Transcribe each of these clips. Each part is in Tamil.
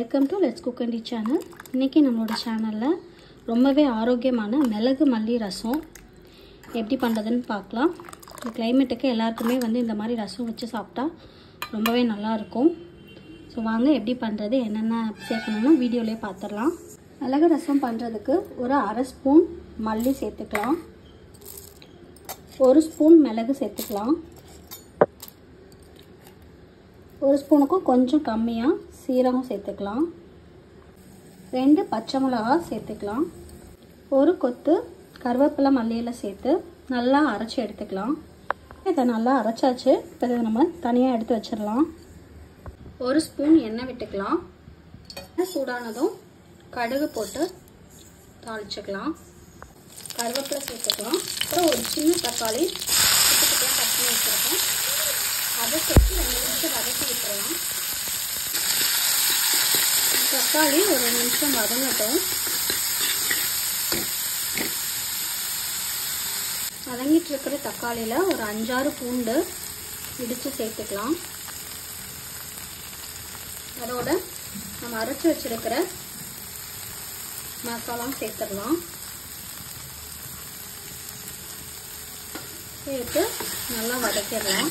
welcome to let's cook Andy channel இன்றைக்கி நம்மளோட சேனலில் ரொம்பவே ஆரோக்கியமான மிளகு மல்லி ரசம் எப்படி பண்ணுறதுன்னு பார்க்கலாம் இந்த கிளைமேட்டுக்கு எல்லாருக்குமே வந்து இந்த மாதிரி ரசம் வச்சு சாப்பிட்டா ரொம்பவே நல்லாயிருக்கும் ஸோ வாங்க எப்படி பண்ணுறது என்னென்ன சேர்க்கணும்னு வீடியோலேயே பார்த்துடலாம் மிளகு ரசம் பண்ணுறதுக்கு ஒரு அரை ஸ்பூன் மல்லி சேர்த்துக்கலாம் ஒரு ஸ்பூன் மிளகு சேர்த்துக்கலாம் ஒரு ஸ்பூனுக்கும் கொஞ்சம் கம்மியாக சீரகம் சேர்த்துக்கலாம் ரெண்டு பச்சை மிளகா சேர்த்துக்கலாம் ஒரு கொத்து கருவேப்பிலை மல்லியில் சேர்த்து நல்லா அரைச்சி எடுத்துக்கலாம் இதை நல்லா அரைச்சாச்சு இப்போ இதை நம்ம தனியாக எடுத்து வச்சிடலாம் ஒரு ஸ்பூன் எண்ணெய் விட்டுக்கலாம் சூடானதும் கடுகு போட்டு தாளிச்சுக்கலாம் கருவேப்பிலை சேர்த்துக்கலாம் அப்புறம் ஒரு சின்ன தக்காளி குட்டி குட்டியாக கட் பண்ணி வச்சுருக்கோம் அதை சேர்த்து ரெண்டு நிமிஷம் வதக்கி விட்டுறலாம் தக்காளி ஒரு நிமிஷம் வதங்கட்டும் வதங்கிட்டு இருக்கிற தக்காளியில் ஒரு அஞ்சாறு பூண்டு இடித்து சேர்த்துக்கலாம் அதோட நம்ம அரைச்சி வச்சிருக்கிற மசாலாம் சேர்த்துடலாம் சேர்த்து நல்லா வதக்கிடலாம்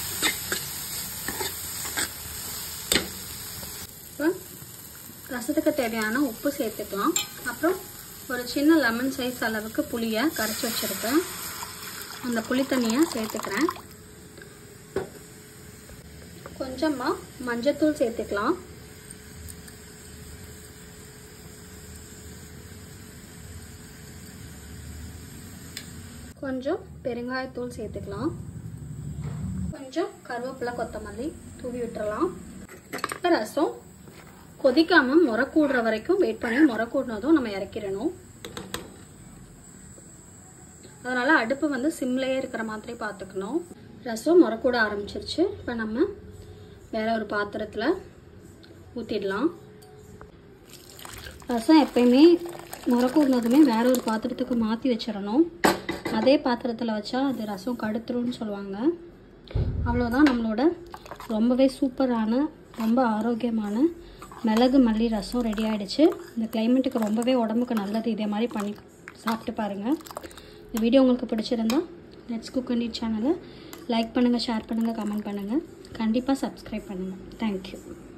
இப்போ ரசத்துக்கு தேவையான உப்பு சேர்த்துக்கலாம் அப்புறம் ஒரு சின்ன லெமன் சைஸ் அளவுக்கு புளியை கரைச்சி வச்சுருக்கேன் அந்த புளி தண்ணியை சேர்த்துக்கிறேன் கொஞ்சமாக மஞ்சத்தூள் சேர்த்துக்கலாம் கொஞ்சம் பெருங்காயத்தூள் சேர்த்துக்கலாம் கொஞ்சம் கருவேப்பிலை கொத்தமல்லி தூவி விட்டுறலாம் ரசம் கொதிக்காம முறை கூடுற வரைக்கும் வெயிட் பண்ணி முறை கூடினதும் நம்ம இறக்கிடணும் அதனால அடுப்பு வந்து சிம்லேயே இருக்கிற மாதிரி பார்த்துக்கணும் ரசம் முறை கூட ஆரம்பிச்சிருச்சு இப்போ நம்ம வேற ஒரு பாத்திரத்தில் ஊற்றிடலாம் ரசம் எப்பயுமே முறை கூடினதுமே வேற ஒரு பாத்திரத்துக்கு மாற்றி வச்சிடணும் அதே பாத்திரத்தில் வச்சா அது ரசம் கடுத்துரும்னு சொல்லுவாங்க அவ்வளோதான் நம்மளோட ரொம்பவே சூப்பரான ரொம்ப ஆரோக்கியமான மிளகு மல்லி ரசம் ரெடி ஆகிடுச்சு இந்த கிளைமேட்டுக்கு ரொம்பவே உடம்புக்கு நல்லது இதே மாதிரி பண்ணி சாப்பிட்டு பாருங்கள் இந்த வீடியோ உங்களுக்கு பிடிச்சிருந்தா லெட்ஸ் குக் அண்ட் சேனலை லைக் பண்ணுங்கள் ஷேர் பண்ணுங்கள் கமெண்ட் பண்ணுங்கள் கண்டிப்பாக சப்ஸ்கிரைப் பண்ணுங்கள் தேங்க்யூ